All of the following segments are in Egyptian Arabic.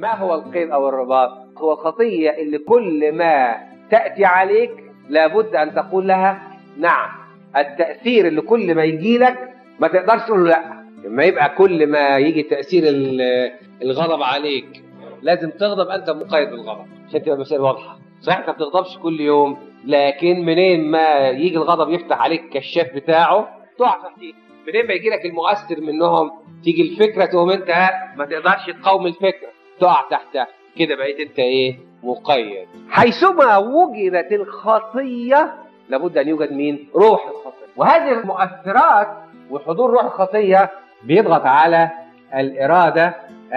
ما هو القيد او الرباط هو الخطيه اللي كل ما تاتي عليك لابد ان تقول لها نعم التاثير اللي كل ما يجي لك ما تقدرش تقول له لا لما يبقى كل ما يجي تاثير ال- الغضب عليك لازم تغضب انت مقيد بالغضب عشان تبقى المسائل واضحه صحيح انت ما بتغضبش كل يوم لكن منين ما يجي الغضب يفتح عليك الكشاف بتاعه تقع تحتيه منين ما يجي لك المؤثر منهم تيجي الفكره تقوم انت ما تقدرش تقاوم الفكره تقع تحتها كده بقيت انت ايه مقيد حيثما وجدت الخطيه لابد ان يوجد مين روح الخطيه وهذه المؤثرات وحضور روح الخطيه بيضغط على الاراده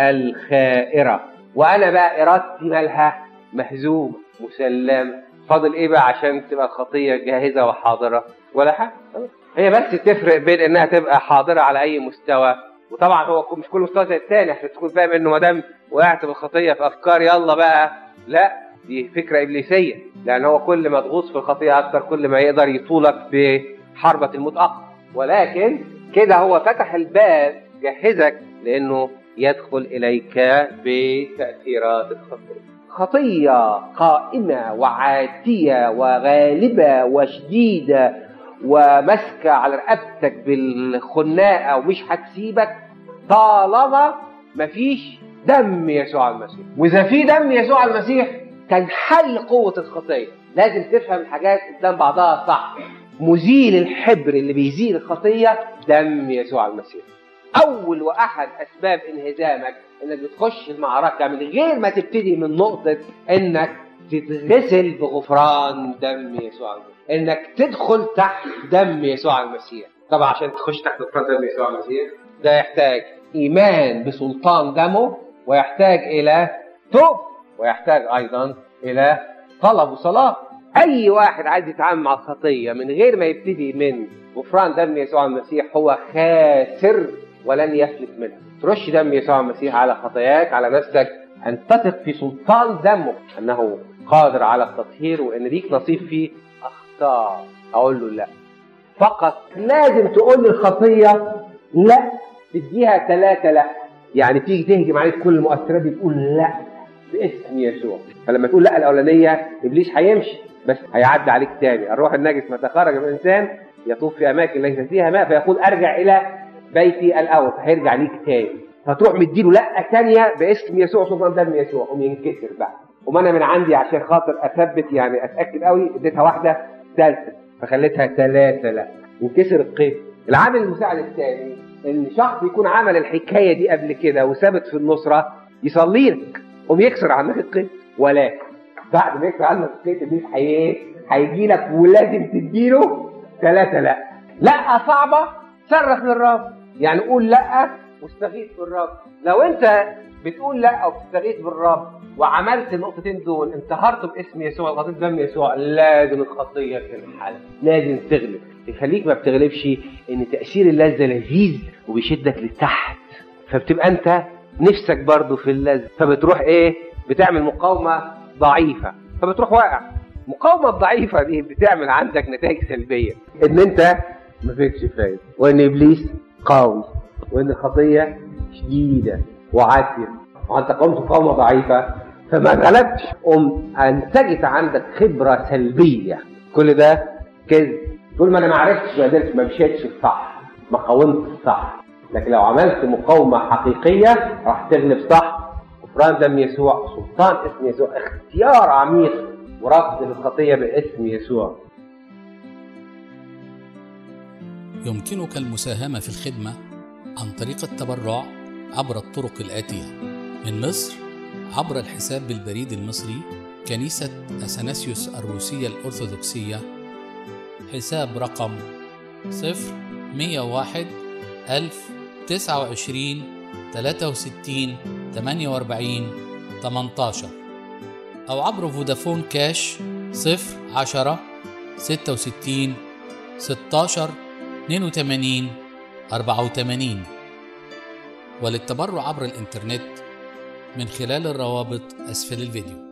الخائره وانا بقى ارادتي مالها مهزومه مسلمه فاضل ايه بقى عشان تبقى الخطيه جاهزه وحاضره ولا حاجه هي بس تفرق بين انها تبقى حاضره على اي مستوى وطبعا هو مش كل مستوى زي الثاني عشان تكون فاهم انه ما دام وقعت بالخطيه في افكار يلا بقى لا دي فكره ابليسيه لان هو كل ما تغوص في الخطيه اكتر كل ما يقدر يطولك بحربه الموت اكتر ولكن كده هو فتح الباب جهزك لانه يدخل اليك بتاثيرات الخطيه خطيه قائمه وعاتيه وغالبه وشديده وماسكه على رقبتك بالخناقه ومش هتسيبك طالما مفيش دم يسوع المسيح واذا في دم يسوع المسيح تنحل قوه الخطيه لازم تفهم الحاجات قدام بعضها صح مزيل الحبر اللي بيزيل الخطيه دم يسوع المسيح اول واحد اسباب انهزامك انك بتخش المعركه من غير ما تبتدي من نقطه انك تتغسل بغفران دم يسوع المسيح انك تدخل تحت دم يسوع المسيح طبعا عشان تخش تحت غفران دم يسوع المسيح ده يحتاج ايمان بسلطان دمه ويحتاج الى توب ويحتاج ايضا الى طلب وصلاه اي واحد عايز يتعامل مع الخطيه من غير ما يبتدي من غفران دم يسوع المسيح هو خاسر ولن يفلت منها ترش دم يسوع المسيح على خطاياك على نفسك ان تثق في سلطان دمه انه قادر على التطهير وان ليك نصيب فيه اختار اقول له لا فقط لازم تقول للخطيه لا تديها ثلاثه لا يعني تيجي تهجم عليك كل المؤثرات دي تقول لا باسم يسوع فلما تقول لا الاولانيه ابليس هيمشي بس هيعدي عليك تاني الروح النجس متى خرج من الانسان يطوف في اماكن ليس فيها ماء فيقول ارجع الى بيتي الاول فهيرجع ليك تاني فتروح مديله لا ثانيه باسم يسوع سلطان دم يسوع قوم ينكسر بقى وما انا من عندي عشان خاطر اثبت يعني اتاكد قوي اديتها واحده ثالثه فخليتها ثلاثه لا ينكسر القيد العامل المساعد الثاني ان شخص يكون عمل الحكايه دي قبل كده وثابت في النصره يصلي لك قوم يكسر عنك القيد ولكن بعد ما يكسر عنك القيد ابليس هي هيجي لك ولازم تديله ثلاثه لا لا صعبه صرخ للرب يعني قول لا واستغيث بالرب لو انت بتقول لا او بتستغيث بالرب وعملت النقطتين دول انتهرت باسم يسوع غضبت دم يسوع لازم الخطيه تنحل لازم تغلب يخليك ما بتغلبش ان تاثير اللذه لذيذ وبيشدك لتحت فبتبقى انت نفسك برضه في اللذه فبتروح ايه بتعمل مقاومه ضعيفه فبتروح واقع المقاومه الضعيفه دي بتعمل عندك نتائج سلبيه ان انت ما فيكش فايده وان ابليس قوي وان الخطيه شديده وعاتيه وانت قمت بقومه ضعيفه فما غلبتش قم انتجت عندك خبره سلبيه كل ده كذب طول ما انا ما عرفتش ما قدرتش ما مشيتش الصح ما قاومتش الصح لكن لو عملت مقاومه حقيقيه راح تغلب صح غفران دم يسوع سلطان اسم يسوع اختيار عميق ورفض للخطيه باسم يسوع يمكنك المساهمة في الخدمة عن طريق التبرع عبر الطرق الآتية من مصر عبر الحساب بالبريد المصري كنيسة أثناسيوس الروسية الأرثوذكسية حساب رقم صفر مية واحد ألف تسعة وعشرين تلاتة وستين تمانية وأربعين تمنتاشر أو عبر فودافون كاش صفر عشرة ستة وستين ستاشر 82 84 وللتبرع عبر الإنترنت من خلال الروابط أسفل الفيديو